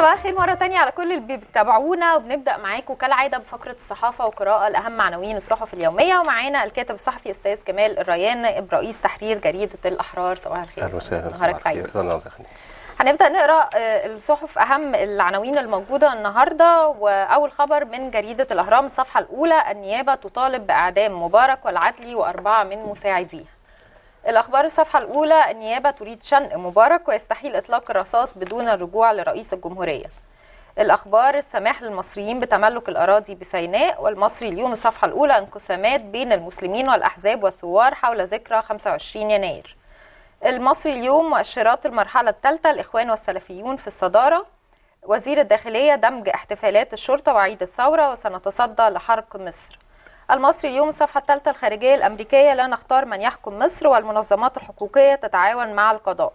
صباح الخير مرة تانية على كل اللي بيتابعونا وبنبدأ معاكم كالعادة بفقرة الصحافة وقراءة لأهم عناوين الصحف اليومية ومعانا الكاتب الصحفي أستاذ كمال الريان نائب رئيس تحرير جريدة الأحرار صباح الخير اهلا وسهلا نهارك سعيد الله يخليك. هنبدأ نقرأ آه، الصحف أهم العناوين الموجودة النهاردة وأول خبر من جريدة الأهرام الصفحة الأولى النيابة تطالب بإعدام مبارك والعدلي وأربعة من مساعديه الأخبار الصفحة الأولى النيابة تريد شنق مبارك ويستحيل إطلاق الرصاص بدون الرجوع لرئيس الجمهورية الأخبار السماح للمصريين بتملك الأراضي بسيناء والمصري اليوم الصفحة الأولى انقسامات بين المسلمين والأحزاب والثوار حول ذكرى 25 يناير المصري اليوم مؤشرات المرحلة الثالثة الإخوان والسلفيون في الصدارة وزير الداخلية دمج احتفالات الشرطة وعيد الثورة وسنتصدى لحرق مصر المصري اليوم الصفحة الثالثة الخارجية الأمريكية لا نختار من يحكم مصر والمنظمات الحقوقية تتعاون مع القضاء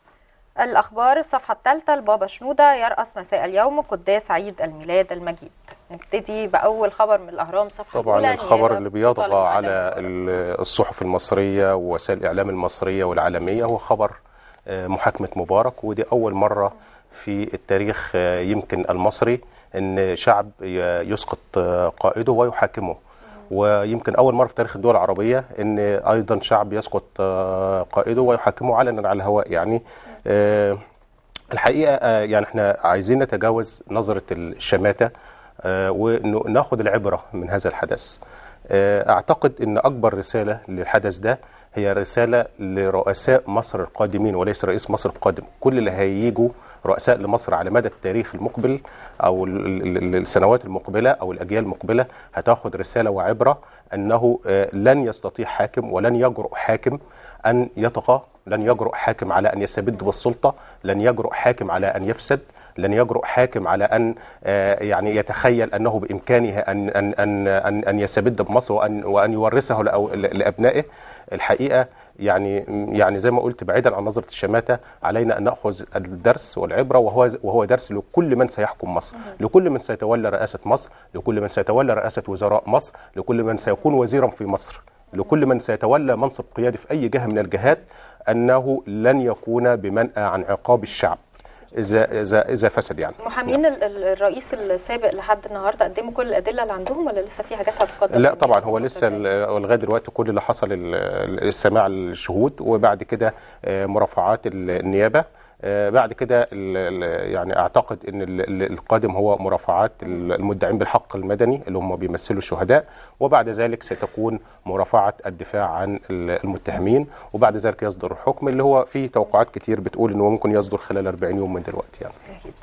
الأخبار الصفحة الثالثة البابا شنودة يرأس مساء اليوم قداس عيد الميلاد المجيد نبتدي بأول خبر من الأهرام الصفحة طبعا الأولى الخبر نيابة اللي بيطغى تطالب على بإعدام ال- الصحف المصريه ووسائل الاعلام المصريه والعالميه هو خبر آه، محاكمه مبارك ودي اول مره في التاريخ آه، يمكن المصري ان شعب ي- يسقط آه، قائده ويحاكمه ويمكن اول مره في تاريخ الدول العربيه ان ايضا شعب يسقط آه، قائده ويحاكمه علنا على الهواء يعني آه، الحقيقه آه، يعني احنا عايزين نتجاوز نظره الشماته آه، وناخد العبره من هذا الحدث. آه، اعتقد ان اكبر رساله للحدث ده هي رساله لرؤساء مصر القادمين وليس رئيس مصر القادم، كل اللي هيجوا رؤساء لمصر على مدى التاريخ المقبل او ال- ال- ال- السنوات المقبله او الاجيال المقبله هتاخد رساله وعبره انه آه، لن يستطيع حاكم ولن يجرؤ حاكم ان يطغى لن يجرؤ حاكم على ان يستبد بالسلطه لن يجرؤ حاكم على ان يفسد لن يجرؤ حاكم على ان آه، يعني يتخيل انه بامكانه ان ان ان ان, أن يستبد بمصر وان وان يورثه لأو- لابنائه الحقيقه يعني يعني زي ما قلت بعيدا عن نظره الشماته علينا ان ناخذ الدرس والعبره وهو وهو درس لكل من سيحكم مصر، لكل من سيتولى رئاسه مصر، لكل من سيتولى رئاسه وزراء مصر، لكل من سيكون وزيرا في مصر، لكل من سيتولى منصب قيادي في اي جهه من الجهات انه لن يكون بمنأى عن عقاب الشعب اذا اذا اذا فسد يعني. محامين ال- ال- الرئيس السابق لحد النهارده قدموا كل الادله اللي عندهم ولا لسه في حاجات هتقدم لا طبعا هو لسه ال- لغايه دلوقتي كل اللي حصل ال- ال- السماع الشهود وبعد كده آه، مرافعات ال- النيابه آه، بعد كده ال- ال- يعني اعتقد ان ال- ال- القادم هو مرافعات ال- المدعين بالحق المدني اللي هم بيمثلوا الشهداء وبعد ذلك ستكون مرافعه الدفاع عن ال- المتهمين وبعد ذلك يصدر الحكم اللي هو فيه توقعات كتير بتقول انه ممكن يصدر خلال 40 يوم من دلوقتي يعني.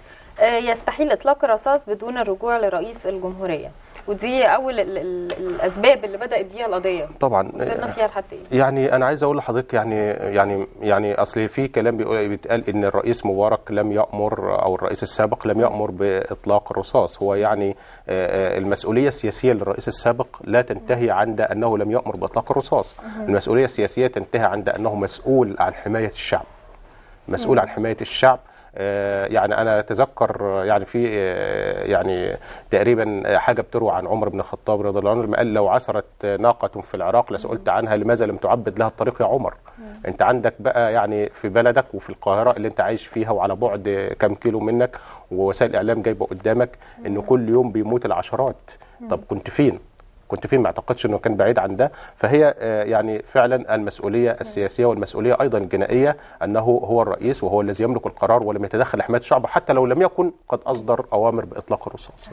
آه، يستحيل اطلاق الرصاص بدون الرجوع لرئيس الجمهوريه ودي اول ال ال الاسباب اللي بدات بيها القضيه طبعا وصلنا فيها لحد ايه يعني انا عايز اقول لحضرتك يعني يعني يعني اصل في كلام بيقول بيتقال ان الرئيس مبارك لم يامر او الرئيس السابق لم يامر باطلاق الرصاص هو يعني آه، آه، المسؤوليه السياسيه للرئيس السابق لا تنتهي عند انه لم يامر باطلاق الرصاص المسؤوليه السياسيه تنتهي عند انه مسؤول عن حمايه الشعب مسؤول عن حمايه الشعب آه، يعني انا اتذكر آه، يعني في آه، يعني تقريبا حاجه بتروى عن عمر بن الخطاب رضي الله عنه لما قال لو عثرت ناقه في العراق لسئلت عنها لماذا لم تعبد لها الطريق يا عمر انت عندك بقى يعني في بلدك وفي القاهره اللي انت عايش فيها وعلى بعد كام كيلو منك ووسائل الاعلام جايبه قدامك ان كل يوم بيموت العشرات طب كنت فين كنت فين ما اعتقدش انه كان بعيد عن ده فهي آه، يعني فعلا المسؤوليه السياسيه والمسؤوليه ايضا الجنائيه انه هو الرئيس وهو الذي يملك القرار ولم يتدخل لحمايه الشعب حتى لو لم يكن قد اصدر اوامر باطلاق الرصاص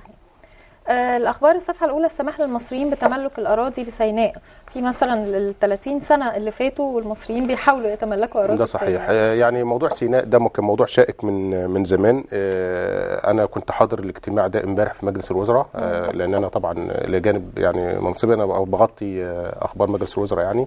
آه، الاخبار الصفحه الاولى السماح للمصريين بتملك الاراضي بسيناء في مثلا ال 30 سنه اللي فاتوا والمصريين بيحاولوا يتملكوا اراضي ده في صحيح سيناء. آه، يعني موضوع سيناء ده كان موضوع شائك من من زمان آه، انا كنت حاضر الاجتماع ده امبارح في مجلس الوزراء آه، لان انا طبعا لجانب يعني منصبي انا بغطي آه، اخبار مجلس الوزراء يعني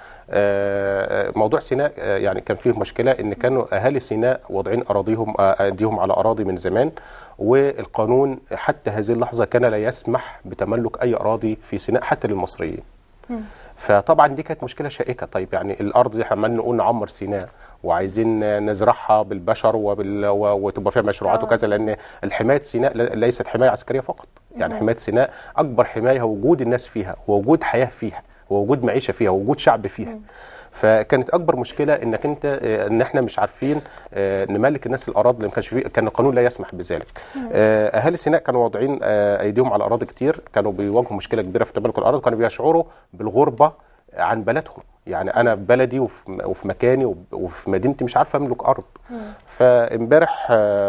آه، موضوع سيناء آه، يعني كان فيه مشكله ان كانوا اهالي سيناء واضعين اراضيهم آه، ايديهم على اراضي من زمان والقانون حتى هذه اللحظه كان لا يسمح بتملك اي اراضي في سيناء حتى للمصريين فطبعا دي كانت مشكله شائكه طيب يعني الارض دي احنا عمالين نقول نعمر سيناء وعايزين نزرعها بالبشر وبال... و- وتبقى فيها مشروعات آه. وكذا لان الحمايه سيناء ل- ليست حمايه عسكريه فقط يعني حمايه سيناء اكبر حمايه هو وجود الناس فيها ووجود حياه فيها ووجود معيشه فيها ووجود شعب فيها فكانت اكبر مشكله انك انت آه، ان احنا مش عارفين آه، نملك الناس الاراضي اللي ما كانش فيه كان القانون لا يسمح بذلك آه، اهالي سيناء كانوا واضعين آه، ايديهم على اراضي كتير كانوا بيواجهوا مشكله كبيره في تملك الارض كانوا بيشعروا بالغربه عن بلدهم يعني انا في بلدي وفي وفي مكاني وب- وفي مدينتي مش عارفه املك ارض فامبارح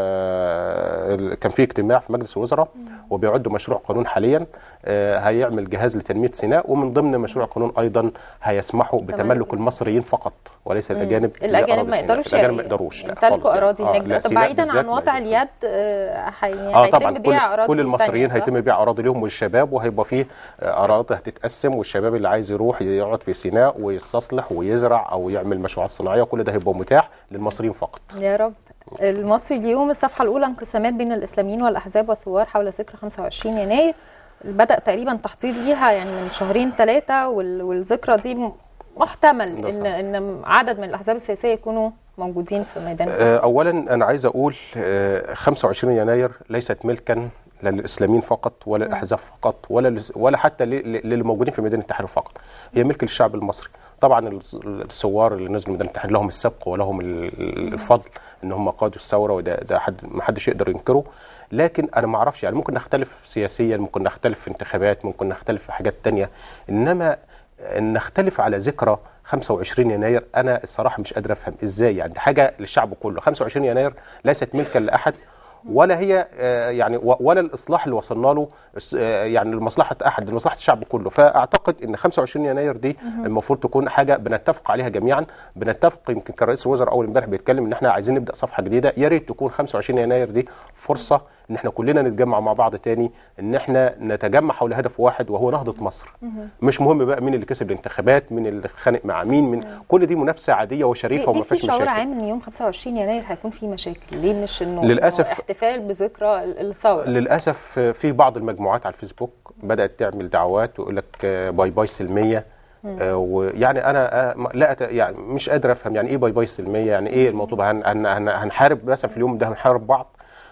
آه، ال- كان في اجتماع في مجلس الوزراء وبيعدوا مشروع قانون حاليا آه، هيعمل جهاز لتنميه سيناء ومن ضمن مشروع قانون ايضا هيسمحوا بتملك المصريين فقط وليس الاجانب الاجانب لأراضي ما سيناء. يقدروش الاجانب ما يعني يقدروش لا يمتلكوا خالص يعني. اراضي آه، هناك لا، طب سيناء بعيدا بالذات عن ما وضع يقدروش. اليد آه، هي- اه هيتم طبعا كل بيع اراضي كل المصريين تانية، صح؟ هيتم بيع اراضي لهم والشباب وهيبقى فيه آه، اراضي هتتقسم والشباب اللي عايز يروح يقعد في سيناء ويستصلح ويزرع او يعمل مشروعات صناعيه كل ده هيبقى متاح للمصريين فقط يا رب المصري اليوم الصفحة الأولى انقسامات بين الإسلاميين والأحزاب والثوار حول ذكرى 25 يناير بدأ تقريبا تحضير ليها يعني من شهرين ثلاثة والذكرى دي م- محتمل ده إن صح. إن عدد من الأحزاب السياسية يكونوا موجودين في ميدان آه، اولا انا عايز اقول آه، 25 يناير ليست ملكا لا للاسلاميين فقط ولا الاحزاب فقط ولا لس- ولا حتى ل- ل- للي موجودين في ميدان التحرير فقط هي ملك للشعب المصري طبعا الس- الثوار اللي نزلوا ميدان التحرير لهم السبق ولهم ال- الفضل ان هم قادوا الثوره وده ده حد ما حدش يقدر ينكره لكن انا ما اعرفش يعني ممكن نختلف سياسيا ممكن نختلف في انتخابات ممكن نختلف في حاجات تانية انما ان نختلف على ذكرى 25 يناير انا الصراحه مش قادر افهم ازاي يعني دي حاجه للشعب كله 25 يناير ليست ملكا لاحد ولا هي آه، يعني و- ولا الاصلاح اللي وصلنا له الس- آه، يعني لمصلحه احد لمصلحه الشعب كله فاعتقد ان 25 يناير دي المفروض تكون حاجه بنتفق عليها جميعا بنتفق يمكن كان رئيس الوزراء اول امبارح بيتكلم ان احنا عايزين نبدا صفحه جديده يا ريت تكون 25 يناير دي فرصه ان احنا كلنا نتجمع مع بعض تاني ان احنا نتجمع حول هدف واحد وهو نهضه مصر مش مهم بقى مين اللي كسب الانتخابات مين اللي اتخانق مع مين من كل دي منافسه عاديه وشريفه ليه وما ليه في فيهاش شعور مشاكل عام ان يوم 25 يناير هيكون في مشاكل ليه مش انه للأسف- إنه احتفال بذكرى ال- الثوره للاسف في بعض المجموعات على الفيسبوك بدات تعمل دعوات ويقول لك آه، باي باي سلميه آه، ويعني انا آه، ما- لا أت- يعني مش قادر افهم يعني ايه باي باي سلميه يعني ايه المطلوب هن هن هن هنحارب مثلا في اليوم ده هنحارب بعض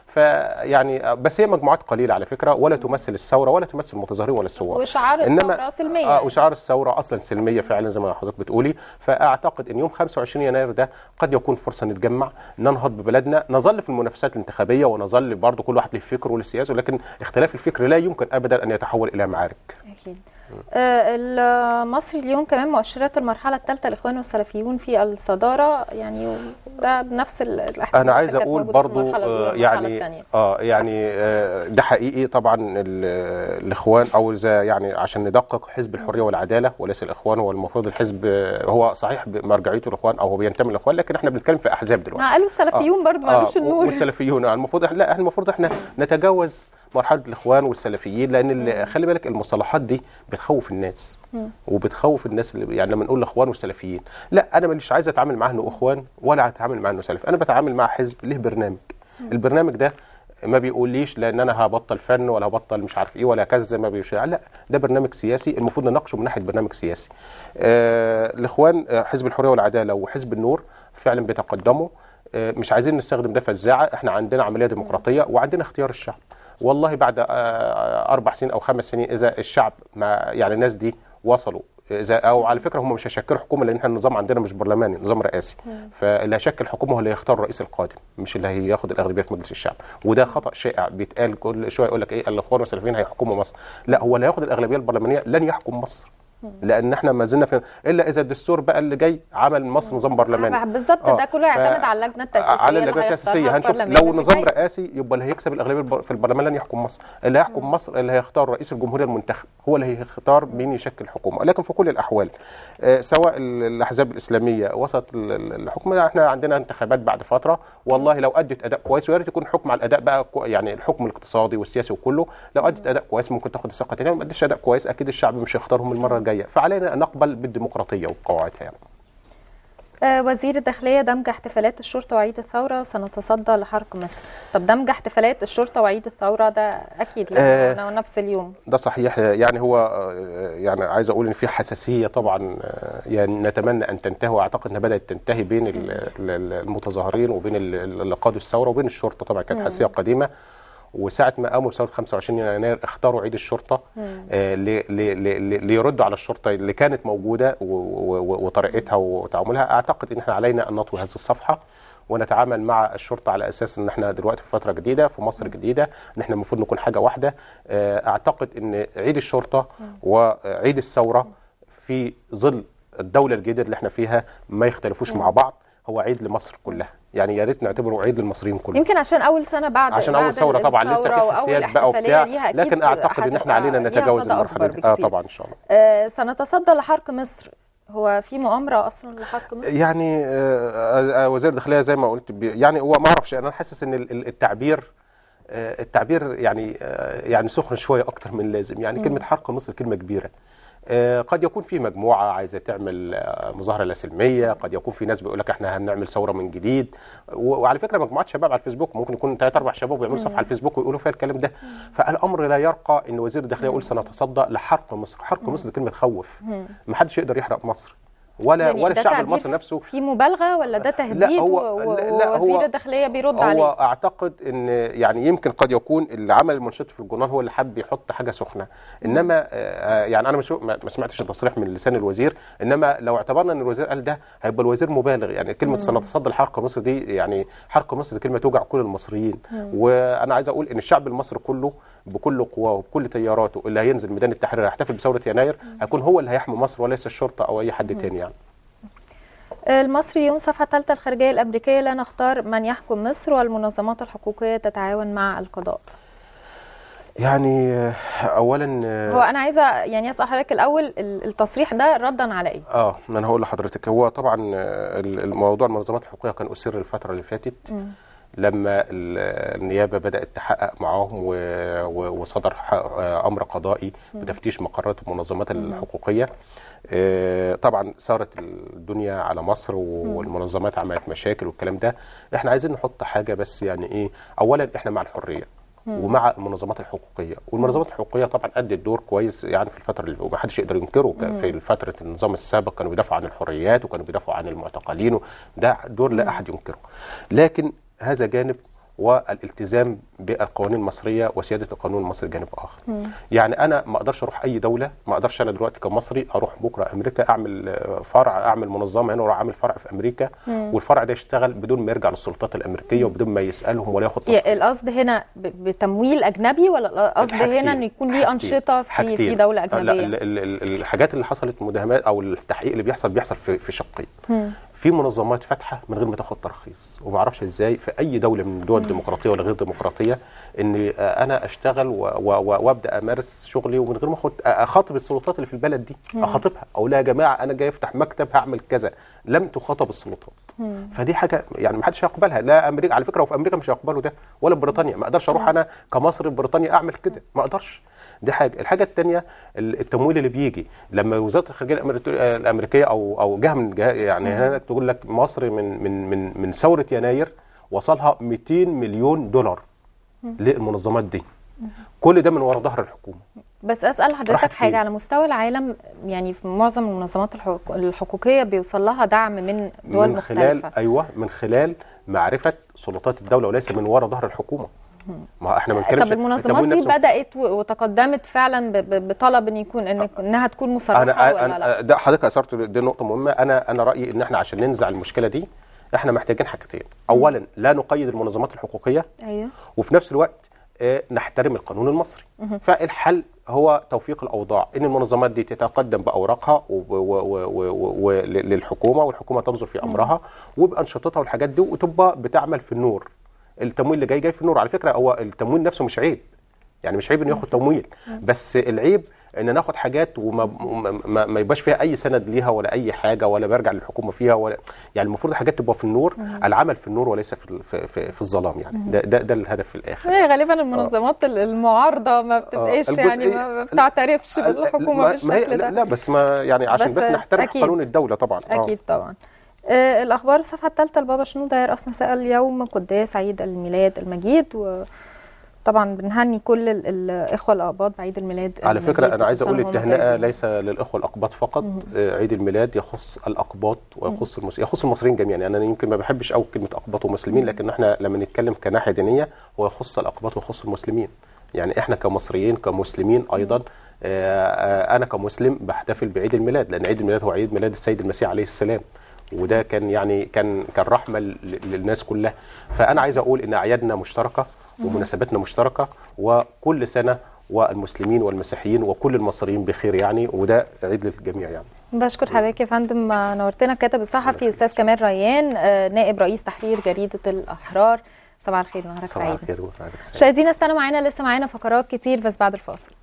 فيعني آه، بس هي مجموعات قليله على فكره ولا تمثل الثوره ولا تمثل المتظاهرين ولا الثوار وشعار الثوره سلميه اه وشعار الثوره اصلا سلميه فعلا زي ما حضرتك بتقولي فاعتقد ان يوم 25 يناير ده قد يكون فرصه نتجمع ننهض ببلدنا نظل في المنافسات الانتخابيه ونظل برضه كل واحد له فكره وله سياسه ولكن اختلاف الفكر لا يمكن ابدا ان يتحول الى معارك اكيد آه، المصري اليوم كمان مؤشرات المرحله الثالثه الاخوان والسلفيون في الصداره يعني ده بنفس ال- الاحداث انا عايز اللي كانت اقول موجودة في برضو المرحلة الأولى آه، والمرحلة يعني الثانية. اه يعني آه، ده حقيقي طبعا ال- الاخوان او اذا يعني عشان ندقق حزب الحريه والعداله وليس الاخوان هو المفروض الحزب آه، هو صحيح مرجعيته الاخوان او هو بينتمي للاخوان لكن احنا بنتكلم في احزاب دلوقتي ما قالوا السلفيون برضو ما قالوش النور والسلفيون آه، المفروض احنا لا احنا المفروض احنا نتجاوز مرحله الاخوان والسلفيين لان ال- خلي بالك المصطلحات دي بتخوف الناس وبتخوف الناس اللي يعني لما نقول الاخوان والسلفيين لا انا مش عايز اتعامل معاه انه اخوان ولا اتعامل معاه انه سلفي انا بتعامل مع حزب له برنامج البرنامج ده ما بيقوليش لان انا هبطل فن ولا هبطل مش عارف ايه ولا كذا زي ما بيشاع لا ده برنامج سياسي المفروض نناقشه من ناحيه برنامج سياسي آه الاخوان آه، حزب الحريه والعداله وحزب النور فعلا بيتقدموا آه، مش عايزين نستخدم ده فزاعه احنا عندنا عمليه ديمقراطيه وعندنا اختيار الشعب والله بعد آه، اربع سنين او خمس سنين اذا الشعب ما يعني الناس دي وصلوا اذا او على فكره هم مش هيشكلوا حكومه لان احنا النظام عندنا مش برلماني نظام رئاسي فاللي هيشكل حكومه هو اللي هيختار الرئيس القادم مش اللي هياخد الاغلبيه في مجلس الشعب وده خطا شائع بيتقال كل شويه يقول لك ايه الاخوان والسلفيين هيحكموا مصر لا هو اللي هياخد الاغلبيه البرلمانيه لن يحكم مصر لان احنا ما زلنا في الا اذا الدستور بقى اللي جاي عمل مصر نظام برلماني بالظبط آه، ده كله يعتمد ف- على اللجنه التاسيسيه على اللي اللجنه التاسيسيه هيختارها هنشوف البرلمان لو اللي نظام جاي. رئاسي يبقى اللي هيكسب الاغلبيه البر- في البرلمان لن يحكم مصر اللي هيحكم مصر اللي هيختار رئيس الجمهوريه المنتخب هو اللي هيختار مين يشكل حكومه لكن في كل الاحوال آه، سواء ال- الاحزاب الاسلاميه وسط ال- ال- الحكم احنا عندنا انتخابات بعد فتره والله لو ادت اداء كويس ويا ريت يكون حكم على الاداء بقى كو- يعني الحكم الاقتصادي والسياسي وكله لو ادت اداء كويس ممكن تاخد الثقه تاني ما ادتش اداء كويس اكيد الشعب مش هيختارهم المره الجايه فعلينا ان نقبل بالديمقراطيه وقواعدها يعني آه، وزير الداخلية دمج احتفالات الشرطة وعيد الثورة سنتصدى لحرق مصر طب دمج احتفالات الشرطة وعيد الثورة ده أكيد يعني آه. أنا نفس اليوم ده صحيح يعني هو آه، يعني عايز اقول ان في حساسيه طبعا آه، يعني نتمنى ان تنتهي واعتقد انها بدات تنتهي بين ال- ال- المتظاهرين وبين ال- اللي قادوا الثوره وبين الشرطه طبعا كانت حساسيه قديمه وساعه ما قاموا بثوره 25 يناير اختاروا عيد الشرطه آه، ل- ل- ل- ليردوا على الشرطه اللي كانت موجوده و- و- وطريقتها وتعاملها اعتقد ان احنا علينا ان نطوي هذه الصفحه ونتعامل مع الشرطه على اساس ان احنا دلوقتي في فتره جديده في مصر جديده ان احنا المفروض نكون حاجه واحده آه، اعتقد ان عيد الشرطه وعيد الثوره في ظل الدوله الجديده اللي احنا فيها ما يختلفوش مع بعض هو عيد لمصر كلها يعني يا ريت نعتبره عيد للمصريين كلهم يمكن عشان اول سنه بعد عشان بعد اول ثوره طبعا لسه الثورة في وأول حساسيات بقى احتفالية وبتاع ليها أكيد لكن اعتقد ان احنا علينا هتبقى نتجاوز ليها صدى المرحله أكبر دي اه بكتير. طبعا ان شاء الله آه، سنتصدى لحرق مصر هو في مؤامره اصلا لحرق مصر يعني آه، آه، وزير الداخليه زي ما قلت بي- يعني هو ما اعرفش انا حاسس ان ال- ال- التعبير آه، التعبير يعني آه، يعني سخن شويه اكتر من اللازم يعني كلمه حرق مصر كلمه كبيره آه، قد يكون في مجموعه عايزه تعمل آه، مظاهره لا سلميه قد يكون في ناس بيقول لك احنا هنعمل ثوره من جديد و- وعلى فكره مجموعات شباب على الفيسبوك ممكن يكون ثلاث اربع شباب بيعملوا صفحه على الفيسبوك ويقولوا فيها الكلام ده فالامر لا يرقى ان وزير الداخليه يقول سنتصدى لحرق مصر حرق مصر دي كلمه تخوف ما حدش يقدر يحرق مصر ولا يعني ولا ده الشعب تعبير المصري نفسه في مبالغه ولا ده تهديد هو- و- و- لا- لا، هو- ووزير الداخليه بيرد هو عليه اعتقد ان يعني يمكن قد يكون اللي عمل المنشط في الجورنال هو اللي حب يحط حاجه سخنه انما آه، يعني انا مش ما ما سمعتش التصريح من لسان الوزير انما لو اعتبرنا ان الوزير قال ده هيبقى الوزير مبالغ يعني كلمه سنتصدى لحرق مصر دي يعني حرق مصر دي كلمه توجع كل المصريين وانا عايز اقول ان الشعب المصري كله بكل قواه وبكل تياراته اللي هينزل ميدان التحرير هيحتفل بثوره يناير هيكون هو اللي هيحمي مصر وليس الشرطه او اي حد تاني يعني المصري يوم صفحه ثالثه الخارجيه الامريكيه لا نختار من يحكم مصر والمنظمات الحقوقيه تتعاون مع القضاء يعني آه، اولا آه، هو انا عايزه يعني اسال حضرتك الاول ال- التصريح ده ردا على ايه اه ما انا هقول لحضرتك هو طبعا آه، ال- الموضوع المنظمات الحقوقيه كان اثير الفتره اللي فاتت لما ال- النيابه بدات تحقق معاهم و- و- وصدر ح- آه، امر قضائي بتفتيش مقرات المنظمات الحقوقيه آه، طبعا صارت الدنيا على مصر والمنظمات عملت مشاكل والكلام ده احنا عايزين نحط حاجه بس يعني ايه اولا احنا مع الحريه ومع المنظمات الحقوقيه والمنظمات الحقوقيه طبعا ادت دور كويس يعني في الفتره اللي ومحدش يقدر ينكره ك- في فتره النظام السابق كانوا بيدافعوا عن الحريات وكانوا بيدافعوا عن المعتقلين ده دور لا احد ينكره لكن هذا جانب والالتزام بالقوانين المصريه وسياده القانون المصري جانب اخر. يعني انا ما اقدرش اروح اي دوله ما اقدرش انا دلوقتي كمصري اروح بكره امريكا اعمل آه، فرع اعمل منظمه هنا واروح اعمل فرع في امريكا والفرع ده يشتغل بدون ما يرجع للسلطات الامريكيه وبدون ما يسالهم ولا ياخد تصريح. يا- القصد هنا ب- بتمويل اجنبي ولا القصد حاجتين. هنا ان يكون ليه حاجتين. انشطه في في حاجتين. دوله لا اجنبيه ال- ال- ال- الحاجات اللي حصلت مداهمات او التحقيق اللي بيحصل بيحصل في في شقين في منظمات فاتحه من غير ما تاخد ترخيص وما اعرفش ازاي في اي دوله من الدول الديمقراطيه ولا غير ديمقراطيه ان آه، انا اشتغل و- و- و- وابدا امارس شغلي ومن غير ما اخد اخاطب السلطات اللي في البلد دي اخاطبها اقول لها يا جماعه انا جاي افتح مكتب هعمل كذا لم تخاطب السلطات فدي حاجه يعني ما حدش هيقبلها لا امريكا على فكره وفي امريكا مش هيقبلوا ده ولا بريطانيا ما اقدرش اروح انا كمصري في بريطانيا اعمل كده ما اقدرش دي حاجه الحاجه الثانيه التمويل اللي بيجي لما وزاره الخارجيه الأمريكية- الامريكيه او او جهه من جهه يعني هنا تقول لك مصر من من من من ثوره يناير وصلها 200 مليون دولار للمنظمات دي كل ده من ورا ظهر الحكومه بس اسال حضرتك راحت حاجه فين؟ على مستوى العالم يعني في معظم المنظمات الحقوق- الحقوقيه بيوصل لها دعم من دول من خلال مختلفه ايوه من خلال معرفه سلطات الدوله وليس من ورا ظهر الحكومه ما احنا ما بنتكلمش طب المنظمات التمويل دي نفسه- بدات و- وتقدمت فعلا ب- ب- بطلب ان يكون إن انها تكون مصرحه انا ولا انا لا ده حضرتك اثرت دي نقطه مهمه انا انا رايي ان احنا عشان ننزع المشكله دي احنا محتاجين حاجتين اولا لا نقيد المنظمات الحقوقيه ايوه وفي نفس الوقت آه، نحترم القانون المصري فالحل هو توفيق الاوضاع ان المنظمات دي تتقدم باوراقها وب- و- و- و- و- ل- للحكومه والحكومه تنظر في امرها وبانشطتها والحاجات دي وتبقى بتعمل في النور التمويل اللي جاي جاي في النور على فكره هو التمويل نفسه مش عيب يعني مش عيب انه ياخد تمويل بس العيب ان ناخد حاجات وما ما, ما, ما يبقاش فيها اي سند ليها ولا اي حاجه ولا برجع للحكومه فيها ولا يعني المفروض حاجات تبقى في النور العمل في النور وليس في ال- في, في, في الظلام يعني ده ده, ده الهدف في الاخر هي غالبا المنظمات ال- المعارضه ما بتبقاش يعني الجزئية- ما بتعترفش ما- بالحكومه ما هي بالشكل لا, ده لا بس ما يعني عشان بس بس, نحترم أكيد. قانون الدوله طبعا آه. اكيد طبعا آه الاخبار الصفحه الثالثه البابا شنودة يرأس مساء اليوم قداس عيد الميلاد المجيد و طبعا بنهني كل ال- الاخوه الاباط بعيد الميلاد على فكره المجيد. انا عايز كل اقول سنة وهم التهنئه طيبين. ليس للاخوه الاقباط فقط آه، عيد الميلاد يخص الاقباط ويخص المس... يخص المصريين جميعا يعني انا يمكن ما بحبش قوي كلمه اقباط ومسلمين لكن احنا لما نتكلم كناحيه دينيه هو يخص الاقباط ويخص المسلمين يعني احنا كمصريين كمسلمين ايضا آه، آه، انا كمسلم بحتفل بعيد الميلاد لان عيد الميلاد هو عيد ميلاد السيد المسيح عليه السلام وده كان يعني كان كان رحمه ل- للناس كلها فانا عايز اقول ان اعيادنا مشتركه ومناسباتنا مشتركه وكل سنه والمسلمين والمسيحيين وكل المصريين بخير يعني وده عيد للجميع يعني بشكر حضرتك يا فندم آه، نورتنا الكاتب الصحفي استاذ كمال ريان آه، نائب رئيس تحرير جريده الاحرار صباح الخير نهارك صباح سعيد الخير وفعلا سعيد. مشاهدينا استنوا معانا لسه معانا فقرات كتير بس بعد الفاصل